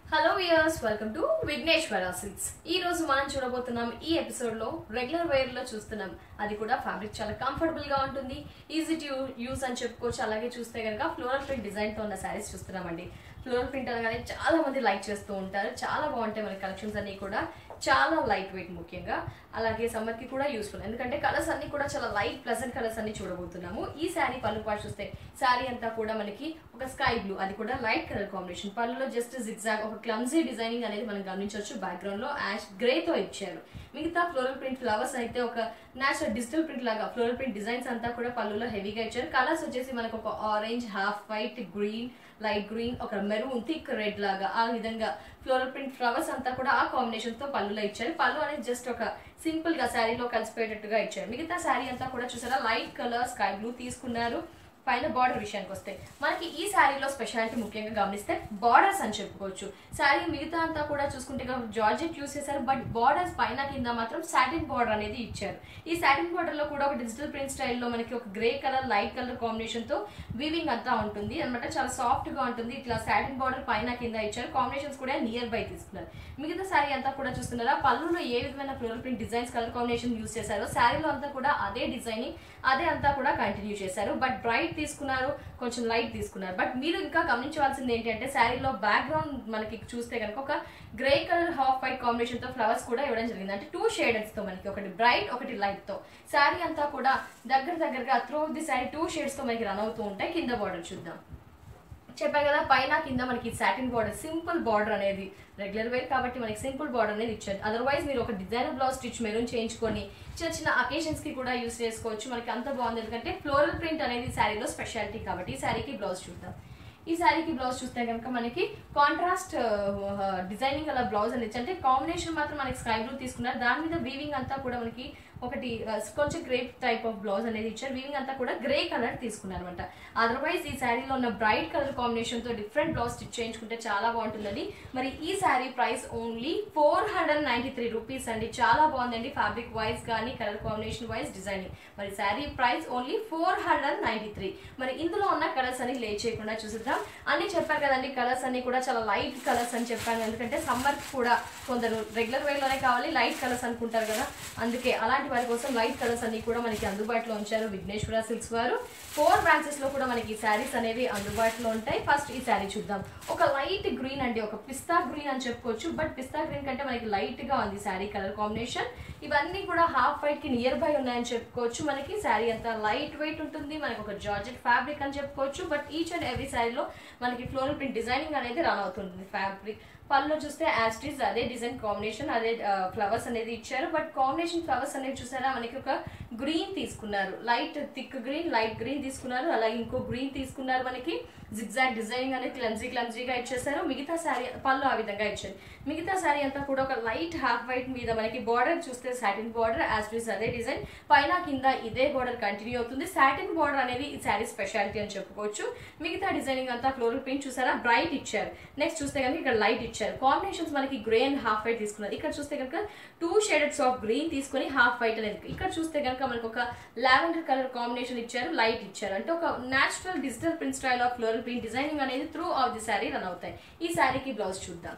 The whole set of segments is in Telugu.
hello viewers welcome to Vighneshwara silks ఈ రోజు మనం చూడబోతున్నాం ఈ ఎపిసోడ్ లో రెగ్యులర్ వేర్ లో చూస్తున్నాం అది కూడా ఫ్యాబ్రిక్ చాలా కంఫర్టబుల్ గా ఉంటుంది ఈజీ టు యూస్ అని చెప్పుకోవచ్చు అలాగే చూస్తే కనుక ఫ్లోరల్ ప్రింట్ డిజైన్ తో ఉన్న శారీస్ చూస్తున్నామండి ఫ్లోరల్ ప్రింట్ అనగానే చాలా మంది లైక్ చేస్తూ ఉంటారు చాలా బాగుంటాయి మన కలెక్షన్స్ అన్ని కూడా చాలా లైట్ వెయిట్ ముఖ్యంగా అలాగే సమ్మర్ కి కూడా యూస్ఫుల్ ఎందుకంటే కలర్స్ అన్ని కూడా చాలా లైట్ ప్లెజెంట్ కలర్స్ అన్ని చూడబోతున్నాము ఈ శారీ పళ్ళు పాటు చూస్తే శారీ అంతా కూడా మనకి ఒక స్కై బ్లూ అది కూడా లైట్ కలర్ కాంబినేషన్ పళ్ళులో జస్ట్ జిగ్జాగ్ ఒక క్లమ్జీ డిజైనింగ్ అనేది మనం గమనించవచ్చు బ్యాక్గ్రౌండ్ లో యాష్ గ్రే తో ఇచ్చారు మిగతా ఫ్లోరల్ ప్రింట్ ఫ్లవర్స్ అయితే ఒక నేచురల్ డిజిటల్ ప్రింట్ లాగా ఫ్లోరల్ ప్రింట్ డిజైన్స్ అంతా కూడా పళ్ళులో హెవీగా ఇచ్చారు కలర్స్ వచ్చేసి మనకు ఒక orange half white green light green ఒక మెరూన్ థిక్ రెడ్ లాగా ఆ విధంగా ఫ్లోరల్ ప్రింట్ ఫ్లవర్స్ అంతా కూడా ఆ కాంబినేషన్ తో పళ్ళులో ఇచ్చారు పళ్ళు అనేది జస్ట్ ఒక సింపుల్ గా శారీలో కలిసిపోయేటట్టుగా ఇచ్చారు మిగతా శారీ అంతా కూడా చూసారా లైట్ కలర్ స్కై బ్లూ తీసుకున్నారు పైన బార్డర్ విషయానికి వస్తే మనకి ఈ శారీలో స్పెషాలిటీ ముఖ్యంగా గమనిస్తే బార్డర్స్ అని చెప్పుకోవచ్చు శారీ మిగతా అంతా కూడా చూసుకుంటే జార్జెట్ యూస్ చేశారు బట్ బార్డర్స్ పైన కింద మాత్రం సాటిన్ బార్డర్ అనేది ఇచ్చారు ఈ సాటిన్ బార్డర్ లో కూడా ఒక డిజిటల్ ప్రింట్ స్టైల్లో మనకి ఒక grey colour light colour combination తో వీవింగ్ అంతా ఉంటుంది అనమాట చాలా సాఫ్ట్ గా ఉంటుంది ఇట్లా సాటిన్ బార్డర్ పైన కింద ఇచ్చారు కాంబినేషన్స్ కూడా నియర్ బై తీసుకున్నారు మిగతా శారీ అంతా కూడా చూస్తున్నారా పళ్ళులో ఏ విధమైన floral print designs colour combination use చేశారో శారీలో అంతా కూడా అదే డిజైనింగ్ అదే అంతా కూడా కంటిన్యూ చేశారు బట్ బ్రైట్ తీసుకున్నారు కొంచెం లైట్ తీసుకున్నారు బట్ మీరు ఇంకా గమనించవలసింది ఏంటంటే శారీలో బ్యాక్గ్రౌండ్ మనకి చూస్తే కనుక ఒక grey colour half white combination తో ఫ్లవర్స్ కూడా ఇవ్వడం జరిగింది అంటే టూ షేడెడ్స్ తో మనకి ఒకటి బ్రైట్ ఒకటి లైట్ తో శారీ అంతా కూడా దగ్గర దగ్గరగా through the sari two shades తో మనకి రన్ అవుతూ ఉంటాయి కింద బార్డర్ చూద్దాం చెప్పా కదా పైన కింద మనకి సాటిన్ బార్డర్ సింపుల్ బార్డర్ అనేది రెగ్యులర్ వేర్ కాబట్టి మనకి సింపుల్ బార్డర్ అనేది ఇచ్చారు అదర్వైజ్ మీరు ఒక డిజైనర్ బ్లౌజ్ స్టిచ్ మెరూన్ చేయించుకొని చిన్న చిన్న అకేషన్స్ కి కూడా యూస్ చేసుకోవచ్చు మనకి అంత బాగుంది ఎందుకంటే ఫ్లోరల్ ప్రింట్ అనేది శారీలో స్పెషాలిటీ కాబట్టి ఈ శారీకి బ్లౌజ్ చూద్దాం ఈ శారీకి బ్లౌజ్ చూస్తే కనుక మనకి కాంట్రాస్ట్ డిజైనింగ్ అలా బ్లౌజ్ అనేది ఇచ్చి అంటే కాంబినేషన్ మాత్రం మనకి స్కై బ్లూ తీసుకున్నారు దాని మీద వీవింగ్ అంతా కూడా మనకి ఒకటి ఆ, కొంచెం గ్రేప్ టైప్ ఆఫ్ బ్లౌజ్ అనేది ఇచ్చారు వీవింగ్ అంతా కూడా గ్రే కలర్ తీసుకున్నారు అనమాట అదర్వైజ్ ఈ శారీలో ఉన్న బ్రైట్ కలర్ కాంబినేషన్ తో డిఫరెంట్ బ్లౌజ్ స్టిచ్ చేయించుకుంటే చాలా బాగుంటుందండి మరి ఈ sari price only four hundred ninety three rupees అండి చాలా బాగుందండి ఫ్యాబ్రిక్ వైజ్ కానీ కలర్ కాంబినేషన్ వైజ్ డిజైనింగ్ మరి sari price only four hundred ninety three మరి ఇందులో ఉన్న కలర్స్ అని లే చేయకుండా చూసిద్దాం అన్ని చెప్పారు కదండి కలర్స్ అన్ని కూడా చాలా లైట్ కలర్స్ అని చెప్పాను ఎందుకంటే సమ్మర్ కూడా కొందరు రెగ్యులర్ వేర్ లోనే కావాలి లైట్ కలర్స్ అనుకుంటారు కదా అందుకే అలాంటి వారి కోసం లైట్ కలర్స్ అన్ని కూడా మనకి అందుబాటులో ఉంచారు విఘ్నేశ్వర సిల్క్స్ వారు ఫోర్ బ్రాంచెస్ లో కూడా మనకి శారీస్ అనేవి అందుబాటులో ఉంటాయి ఫస్ట్ ఈ శారీ చూద్దాం ఒక లైట్ గ్రీన్ అండి ఒక పిస్తా గ్రీన్ అని చెప్పుకోవచ్చు బట్ పిస్తా గ్రీన్ కంటే మనకి లైట్ గా ఉంది శారీ కలర్ కాంబినేషన్ ఇవన్నీ కూడా హాఫ్ వైట్ కి నియర్ బై ఉన్నాయని చెప్పుకోవచ్చు మనకి శారీ అంతా లైట్ వెయిట్ ఉంటుంది మనకి ఒక జార్జెట్ ఫ్యాబ్రిక్ అని చెప్పుకోవచ్చు బట్ ఈచ్ అండ్ ఎవ్రీ శారీలో మనకి ఫ్లోరల్ ప్రింట్ డిజైనింగ్ అనేది రన్ అవుతుంది ఫ్యాబ్రిక్ పళ్ళు చూస్తే యాస్ట్రీస్ అదే డిజైన్ కాంబినేషన్ అదే ఫ్లవర్స్ అనేది ఇచ్చారు బట్ కాంబినేషన్ ఫ్లవర్స్ అనేది చూసారా మనకి ఒక గ్రీన్ తీసుకున్నారు light thick green light green తీసుకున్నారు అలాగే ఇంకో గ్రీన్ తీసుకున్నారు మనకి జిగ్జాగ్ డిజైనింగ్ అనేది క్లమ్జీ క్లమ్జీగా ఇచ్చేసారు మిగతా శారీ పళ్ళు ఆ విధంగా ఇచ్చారు మిగతా శారీ అంతా కూడా ఒక లైట్ హాఫ్ వైట్ మీద మనకి బార్డర్ చూస్తే సాటిన్ బార్డర్ యాస్ట్రీస్ అదే డిజైన్ పైన కింద ఇదే బార్డర్ కంటిన్యూ అవుతుంది సాటిన్ బార్డర్ అనేది ఈ శారీ స్పెషాలిటీ అని చెప్పుకోవచ్చు మిగతా డిజైనింగ్ అంతా ఫ్లోరల్ ప్రింట్ చూసారా బ్రైట్ ఇచ్చారు నెక్స్ట్ చూస్తే కనుక ఇక్కడ లైట్ ఇచ్చారు కాంబినేషన్స్ మనకి గ్రే అండ్ హాఫ్ వైట్ తీసుకున్నారు ఇక్కడ చూస్తే కనుక టూ షేడెడ్స్ ఆఫ్ గ్రీన్ తీసుకొని హాఫ్ వైట్ అనేది ఇక్కడ చూస్తే కనుక మనకు ఒక లావెండర్ కలర్ కాంబినేషన్ ఇచ్చారు లైట్ ఇచ్చారు అంటే ఒక natural digital print style of floral print designing అనేది through of the sari run అవుతాయి ఈ శారీకి బ్లౌజ్ చూద్దాం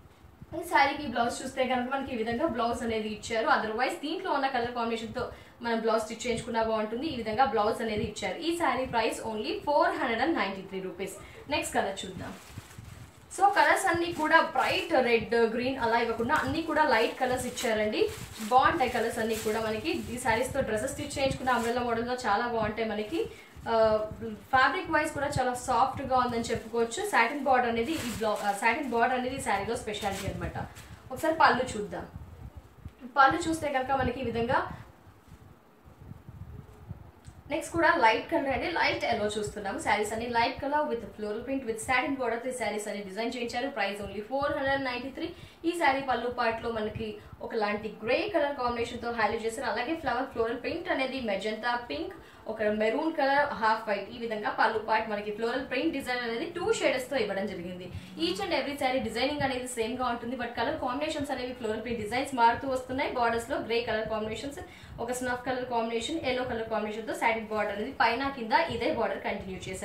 ఈ శారీకి బ్లౌజ్ చూస్తే కనుక మనకి ఈ విధంగా బ్లౌజ్ అనేది ఇచ్చారు అదర్వైజ్ దీంట్లో ఉన్న కలర్ కాంబినేషన్ తో మనం బ్లౌజ్ స్టిచ్ చేయించుకున్నా బాగుంటుంది ఈ విధంగా బ్లౌజ్ అనేది ఇచ్చారు ఈ sari price only four hundred and ninety three rupees next colour చూద్దాం సో కలర్స్ అన్ని కూడా బ్రైట్ రెడ్ గ్రీన్ అలా ఇవ్వకుండా అన్ని కూడా లైట్ కలర్స్ ఇచ్చారండి బాగుంటాయి కలర్స్ అన్ని కూడా మనకి ఈ శారీస్ తో డ్రెస్సెస్ స్టిచ్ చేయించుకున్న అంబ్రెల్లా మోడల్ లో చాలా బాగుంటాయి మనకి ఫ్యాబ్రిక్ వైజ్ కూడా చాలా సాఫ్ట్ గా ఉందని చెప్పుకోవచ్చు సాటిన్ బార్డర్ అనేది ఈ బ్లౌ సాటిన్ బార్డర్ అనేది ఈ శారీలో స్పెషాలిటీ అన్నమాట ఒకసారి పళ్ళు చూద్దాం పళ్ళు చూస్తే కనుక మనకి ఈ విధంగా నెక్స్ట్ కూడా లైట్ కలర్ అండి లైట్ ఎల్లో చూస్తున్నాము శారీస్ అన్ని light colour with floral print with satin border ఈ శారీస్ అన్ని డిజైన్ చేయించారు price only four hundred ninety three ఈ శారీ పళ్ళు పార్ట్ లో మనకి ఒకలాంటి గ్రే కలర్ కాంబినేషన్ తో హైలైట్ చేశారు అలాగే ఫ్లవర్ ఫ్లోరల్ ప్రింట్ అనేది మెజంతా పింక్ ఒక మెరూన్ కలర్ హాఫ్ వైట్ ఈ విధంగా పళ్ళు పార్ట్ మనకి ఫ్లోరల్ ప్రింట్ డిజైన్ అనేది టూ షేడ్స్ తో ఇవ్వడం జరిగింది each and every sari designing అనేది సేమ్ గా ఉంటుంది బట్ కలర్ కాంబినేషన్స్ అనేవి ఫ్లోరల్ ప్రింట్ డిజైన్స్ మారుతూ వస్తున్నాయి బార్డర్స్ లో గ్రే కలర్ కాంబినేషన్స్ ఒక snuff colour combination yellow colour combination తో సాటిన్ బార్డర్ అనేది పైన కింద ఇదే బార్డర్ కంటిన్యూ చేశారు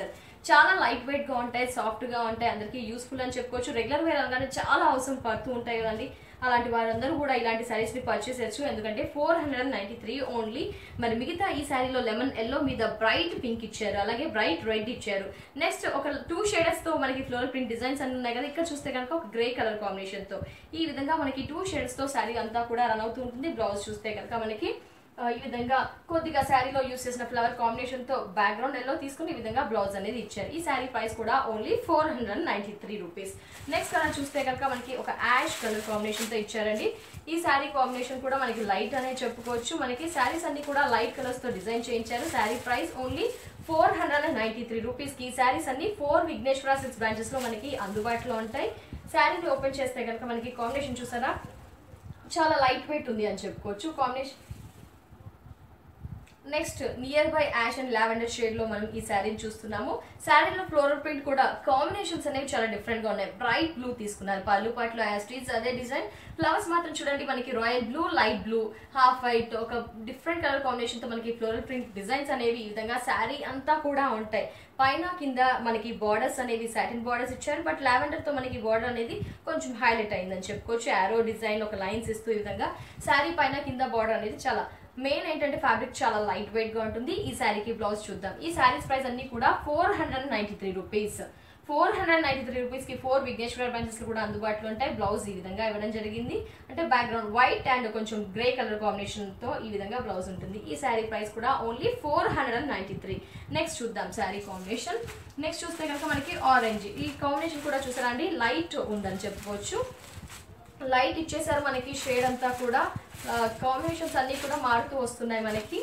చాలా లైట్ వెయిట్ గా ఉంటాయి సాఫ్ట్ గా ఉంటాయి అందరికీ యూస్ఫుల్ అని చెప్పుకోవచ్చు రెగ్యులర్ వేర్ అనగానే చాలా అవసరం పడుతూ ఉంటాయి కదండి అలాంటి వారందరూ కూడా ఇలాంటి శారీస్ ని పర్చేస్ చేయొచ్చు ఎందుకంటే four hundred ninety three only మరి మిగతా ఈ శారీలో లెమన్ ఎల్లో మీద బ్రైట్ పింక్ ఇచ్చారు అలాగే బ్రైట్ రెడ్ ఇచ్చారు నెక్స్ట్ ఒక టూ షేడర్స్ తో మనకి ఫ్లోరల్ ప్రింట్ డిజైన్స్ అన్ని ఉన్నాయి కదా ఇక్కడ చూస్తే కనుక ఒక గ్రే కలర్ కాంబినేషన్ తో ఈ విధంగా మనకి టూ షేడ్స్ తో శారీ అంతా కూడా రన్ అవుతూ ఉంటుంది బ్లౌజ్ చూస్తే కనుక మనకి ఆ, ఈ విధంగా కొద్దిగా శారీలో యూస్ చేసిన ఫ్లవర్ కాంబినేషన్ తో బ్యాక్గ్రౌండ్ ఎల్లో తీసుకుని ఈ విధంగా బ్లౌజ్ అనేది ఇచ్చారు ఈ శారీ ప్రైస్ కూడా only four hundred ninety three rupees next colour చూస్తే కనుక మనకి ఒక యాష్ కలర్ కాంబినేషన్ తో ఇచ్చారండి ఈ శారీ కాంబినేషన్ కూడా మనకి లైట్ అనే చెప్పుకోవచ్చు మనకి శారీస్ అన్ని కూడా లైట్ కలర్స్ తో డిజైన్ చేయించారు sari price only four hundred and ninety three rupees కి ఈ శారీస్ అన్ని ఫోర్ విఘ్నేశ్వర సిక్స్ బ్రాంచెస్ లో మనకి అందుబాటులో ఉంటాయి శారీని ఓపెన్ చేస్తే కనుక మనకి కాంబినేషన్ చూసారా చాలా లైట్ వెయిట్ ఉంది అని చెప్పుకోవచ్చు combination next near by ash and lavender shade లో మనం ఈ శారీని చూస్తున్నాము శారీలో ఫ్లోరల్ ప్రింట్ కూడా కాంబినేషన్స్ అనేవి చాలా డిఫరెంట్ గా ఉన్నాయి బ్రైట్ బ్లూ తీసుకున్నారు పళ్ళు పాటలో యాస్ట్రీస్ అదే డిజైన్ ఫ్లవర్స్ మాత్రం చూడండి మనకి royal blue light blue half white ఒక డిఫరెంట్ కలర్ కాంబినేషన్ తో మనకి ఫ్లోరల్ ప్రింట్ డిజైన్స్ అనేవి ఈ విధంగా శారీ అంతా కూడా ఉంటాయి పైన కింద మనకి బార్డర్స్ అనేవి సాటిన్ బార్డర్స్ ఇచ్చారు బట్ లావెండర్ తో మనకి బార్డర్ అనేది కొంచెం హైలైట్ అయిందని చెప్పుకోవచ్చు యారో డిజైన్ ఒక లైన్స్ ఇస్తూ ఈ విధంగా శారీ పైన కింద బార్డర్ అనేది చాలా మెయిన్ ఏంటంటే ఫ్యాబ్రిక్ చాలా లైట్ వెయిట్ గా ఉంటుంది ఈ శారీకి బ్లౌజ్ చూద్దాం ఈ శారీస్ ప్రైస్ అన్ని కూడా four hundred ninety three rupees four hundred ninety three rupees కి ఫోర్ విఘ్నేశ్వర బ్రాంచెస్ కూడా అందుబాటులో ఉంటాయి బ్లౌజ్ ఈ విధంగా ఇవ్వడం జరిగింది అంటే బ్యాక్గ్రౌండ్ వైట్ అండ్ కొంచెం గ్రే కలర్ కాంబినేషన్ తో ఈ విధంగా బ్లౌజ్ ఉంటుంది ఈ శారీ ప్రైస్ కూడా only four hundred ninety three next చూద్దాం శారీ కాంబినేషన్ నెక్స్ట్ చూస్తే కనుక మనకి ఆరెంజ్ ఈ కాంబినేషన్ కూడా చూసారా అండి లైట్ ఉందని చెప్పుకోవచ్చు లైట్ ఇచ్చేసారు మనకి షేడ్ అంతా కూడా కాంబినేషన్స్ అన్ని కూడా మారుతూ వస్తున్నాయి మనకి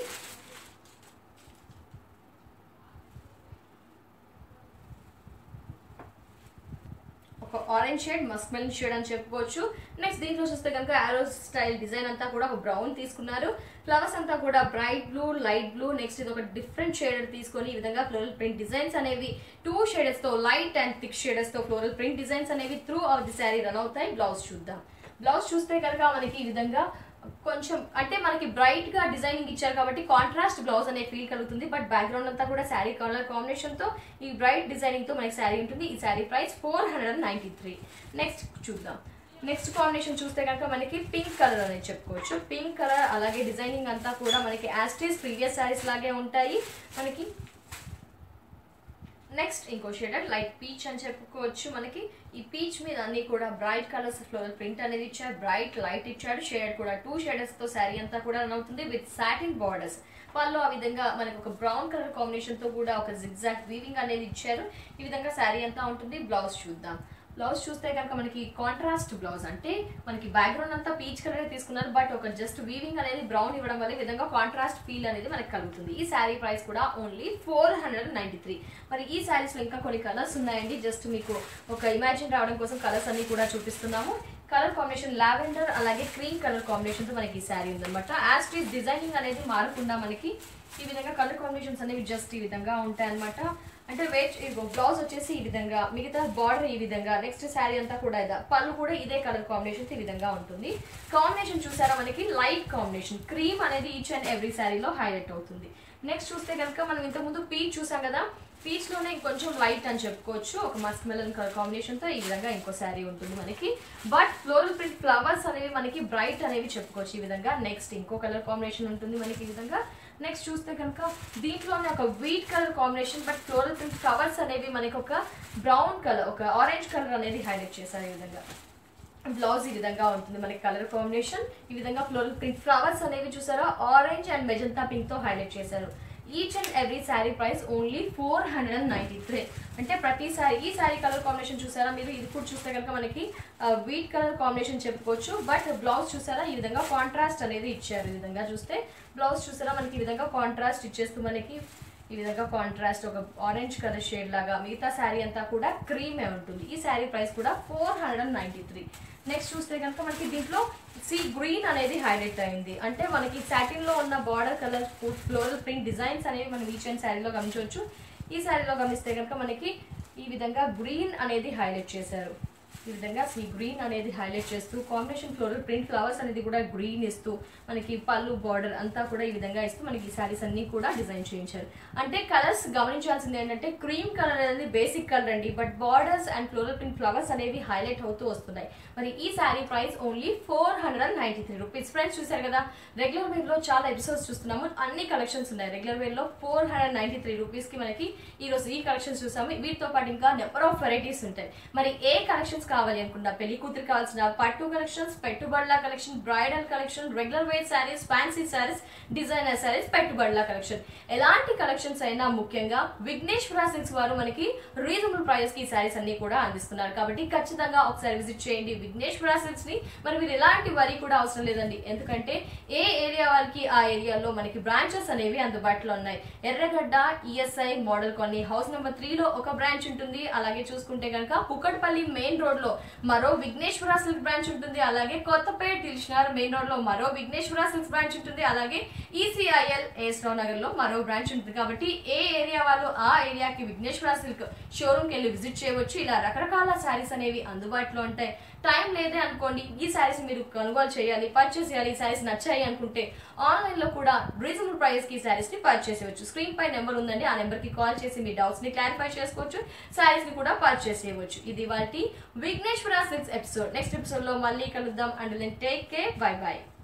ఒక orange shade musk melon shade అని చెప్పుకోవచ్చు నెక్స్ట్ దీంట్లో చూస్తే కనుక ఆరో స్టైల్ డిజైన్ అంతా కూడా ఒక బ్రౌన్ తీసుకున్నారు ఫ్లవర్స్ అంతా కూడా bright blue light blue next ఇది ఒక డిఫరెంట్ షేడర్ తీసుకొని ఈ విధంగా ఫ్లోరల్ ప్రింట్ డిజైన్స్ అనేవి టూ షేడర్స్ తో లైట్ అండ్ థిక్ షేడర్స్ తో ఫ్లోరల్ ప్రింట్ డిజైన్స్ అనేవి through of the sari run అవుతాయి బ్లౌజ్ చూద్దాం బ్లౌజ్ చూస్తే కనుక మనకి ఈ విధంగా కొంచెం అంటే మనకి బ్రైట్ గా డిజైనింగ్ ఇచ్చారు కాబట్టి కాంట్రాస్ట్ బ్లౌజ్ అనే ఫీల్ కలుగుతుంది బట్ బ్యాక్గ్రౌండ్ అంతా కూడా శారీ కలర్ కాంబినేషన్ తో ఈ బ్రైట్ డిజైనింగ్ తో మనకి శారీ ఉంటుంది ఈ sari price four hundred ninety three next చూద్దాం నెక్స్ట్ కాంబినేషన్ చూస్తే కనుక మనకి పింక్ కలర్ అనేది చెప్పుకోవచ్చు పింక్ కలర్ అలాగే డిజైనింగ్ అంతా కూడా మనకి యాస్టీస్ ప్రీవియస్ శారీస్ లాగే ఉంటాయి మనకి నెక్స్ట్ ఇంకో షేడర్ లైట్ పీచ్ అని చెప్పుకోవచ్చు మనకి ఈ పీచ్ మీద అన్ని కూడా బ్రైట్ కలర్స్ ఫ్లోరల్ ప్రింట్ అనేది ఇచ్చారు బ్రైట్ లైట్ ఇచ్చాడు షేడ్ కూడా టూ షేడర్స్ తో శారీ అంతా కూడా రన్ అవుతుంది విత్ సాటిన్ బార్డర్స్ వాళ్ళు ఆ విధంగా మనకి ఒక బ్రౌన్ కలర్ కాంబినేషన్ తో కూడా ఒక జిగ్జాక్ వీవింగ్ అనేది ఇచ్చారు ఈ విధంగా శారీ అంతా ఉంటుంది బ్లౌజ్ చూద్దాం బ్లౌజ్ చూస్తే కనుక మనకి కాంట్రాస్ట్ బ్లౌజ్ అంటే మనకి బ్యాక్గ్రౌండ్ అంతా పీచ్ కలర్ తీసుకున్నారు బట్ ఒక జస్ట్ వీవింగ్ అనేది బ్రౌన్ ఇవ్వడం వల్ల ఈ విధంగా కాంట్రాస్ట్ ఫీల్ అనేది మనకి కలుగుతుంది ఈ శారీ ప్రైస్ కూడా only four hundred ninety three మరి ఈ శారీస్ లో ఇంకా కొన్ని కలర్స్ ఉన్నాయండి జస్ట్ మీకు ఒక ఇమాజిన్ రావడం కోసం కలర్స్ అన్ని కూడా చూపిస్తున్నాము కలర్ కాంబినేషన్ లావెండర్ అలాగే క్రీమ్ కలర్ కాంబినేషన్ తో మనకి ఈ శారీ ఉందన్నమాట యాస్ట్రీస్ డిజైనింగ్ అనేది మారకుండా మనకి ఈ విధంగా కలర్ కాంబినేషన్స్ అనేవి జస్ట్ ఈ విధంగా ఉంటాయి అనమాట అంటే వెయిట్ బ్లౌజ్ వచ్చేసి ఈ విధంగా మిగతా బార్డర్ ఈ విధంగా నెక్స్ట్ శారీ అంతా కూడా ఇదా పళ్ళు కూడా ఇదే కలర్ కాంబినేషన్ ఈ విధంగా ఉంటుంది కాంబినేషన్ చూసారా మనకి లైట్ కాంబినేషన్ క్రీమ్ అనేది ఈచ్ అండ్ ఎవ్రీ శారీలో హైలైట్ అవుతుంది నెక్స్ట్ చూస్తే కనుక మనం ఇంతకుముందు పీచ్ చూసాం కదా పీచ్ లోనే ఇంకొంచెం లైట్ అని చెప్పుకోవచ్చు ఒక మస్క్ మెలన్ కలర్ కాంబినేషన్ తో ఈ విధంగా ఇంకో శారీ ఉంటుంది మనకి బట్ ఫ్లోరల్ ప్రింట్ ఫ్లవర్స్ అనేవి మనకి బ్రైట్ అనేవి చెప్పుకోవచ్చు ఈ విధంగా నెక్స్ట్ ఇంకో కలర్ కాంబినేషన్ ఉంటుంది మనకి ఈ విధంగా నెక్స్ట్ చూస్తే కనుక దీంట్లోనే ఒక wheat colour combination but floral print flowers అనేవి మనకి ఒక బ్రౌన్ కలర్ ఒక ఆరెంజ్ కలర్ అనేది హైలైట్ చేశారు ఈ విధంగా బ్లౌజ్ ఈ విధంగా ఉంటుంది మనకి కలర్ కాంబినేషన్ ఈ విధంగా ఫ్లోరల్ ప్రింట్ ఫ్లవర్స్ అనేవి చూసారా ఆరెంజ్ అండ్ మెజంతా పింక్ తో హైలైట్ చేశారు each and every sari price only four hundred and ninety three అంటే ప్రతి శారీ ఈ శారీ కలర్ కాంబినేషన్ చూసారా మీరు ఇది కూడా చూస్తే కనుక మనకి వీట్ కలర్ కాంబినేషన్ చెప్పుకోవచ్చు బట్ బ్లౌజ్ చూసారా ఈ విధంగా కాంట్రాస్ట్ అనేది ఇచ్చారు ఈ విధంగా చూస్తే బ్లౌజ్ చూసారా మనకి ఈ విధంగా కాంట్రాస్ట్ ఇచ్చేస్తూ మనకి ఈ విధంగా కాంట్రాస్ట్ ఒక ఆరెంజ్ కలర్ షేడ్ లాగా మిగతా శారీ అంతా కూడా క్రీమే ఉంటుంది ఈ శారీ ప్రైస్ కూడా four hundred and ninety three next చూస్తే కనుక మనకి దీంట్లో సీ గ్రీన్ అనేది హైలైట్ అయింది అంటే మనకి సాటిన్ లో ఉన్న border colour floral print designs అనేవి మనం ఈచ్ అండ్ శారీలో గమనించవచ్చు ఈ శారీలో గమనిస్తే కనుక మనకి ఈ విధంగా గ్రీన్ అనేది హైలైట్ చేశారు ఈ విధంగా సీ గ్రీన్ అనేది హైలైట్ చేస్తూ కాంబినేషన్ ఫ్లోరల్ ప్రింట్ ఫ్లవర్స్ అనేది కూడా గ్రీన్ ఇస్తూ మనకి పళ్ళు బార్డర్ అంతా కూడా ఈ విధంగా ఇస్తూ మనకి ఈ శారీస్ అన్ని కూడా డిజైన్ చేయించారు అంటే కలర్స్ గమనించాల్సింది ఏంటంటే క్రీమ్ కలర్ అనేది బేసిక్ కలర్ అండి but borders and floral print flowers అనేవి హైలైట్ అవుతూ వస్తున్నాయి మరి ఈ sari price only four hundred and ninety three rupees friends చూసారు కదా రెగ్యులర్ వేర్ లో చాలా ఎపిసోడ్స్ చూస్తున్నాము అన్ని కలెక్షన్స్ ఉన్నాయి రెగ్యులర్ వేర్ లో four hundred ninety three rupees కి మనకి ఈ రోజు ఈ కలెక్షన్స్ చూసాము వీటితో పాటు ఇంకా నెంబర్ ఆఫ్ వెరైటీస్ ఉంటాయి మరి ఏ కలెక్షన్స్ కావాలి అనుకున్నా పెళ్లి కూతురు కావాల్సిన పట్టు కలెక్షన్స్ పెట్టుబడుల collection bridal collection regular wear saris fancy saris designer saris పెట్టుబడుల కలెక్షన్ ఎలాంటి కలెక్షన్స్ అయినా ముఖ్యంగా విఘ్నేశ్వర సిల్క్స్ వారు మనకి రీజనబుల్ ప్రైస్ కి శారీస్ అన్ని కూడా అందిస్తున్నారు కాబట్టి ఖచ్చితంగా ఒకసారి విజిట్ చేయండి విఘ్నేశ్వర సిల్క్స్ ని మరి మీరు ఎలాంటి వరి కూడా అవసరం లేదండి ఎందుకంటే ఏ ఏరియా వారికి ఆ ఏరియాలో మనకి బ్రాంచెస్ అనేవి అందుబాటులో ఉన్నాయి Erragadda ESI model colony house number three లో ఒక బ్రాంచ్ ఉంటుంది అలాగే చూసుకుంటే కనుక కుక్కట్పల్లి మెయిన్ రోడ్ లో మరో విఘ్నేశ్వర సిల్క్ బ్రాంచ్ ఉంటుంది అలాగే కొత్తపేట దిల్షనార్ మెయిన్ రోడ్ లో మరో విఘ్నేశ్వర సిల్క్ బ్రాంచ్ ఉంటుంది అలాగే ఈసీఐఎల్ ఏస్ రావు నగర్ లో మరో బ్రాంచ్ ఉంటుంది కాబట్టి ఏ ఏరియా వాళ్ళు ఆ ఏరియాకి విఘ్నేశ్వర సిల్క్ షోరూమ్ కి వెళ్ళి విజిట్ చేయవచ్చు ఇలా రకరకాల శారీస్ అనేవి అందుబాటులో ఉంటాయి టైం లేదే అనుకోండి ఈ శారీస్ మీరు కొనుగోలు చేయాలి పర్చేస్ చేయాలి ఈ శారీస్ నచ్చాయి అనుకుంటే ఆన్లైన్ లో కూడా రీజనబుల్ ప్రైస్ కి శారీస్ ని పర్చేస్ చేయవచ్చు స్క్రీన్ పై నెంబర్ ఉందండి ఆ నెంబర్ కి కాల్ చేసి మీ డౌట్స్ ని క్లారిఫై చేసుకోవచ్చు శారీస్ ని కూడా పర్చేస్ చేయవచ్చు ఇది వాటి Vigneshwara six episode next episode లో మళ్ళీ కలుద్దాం and take care bye by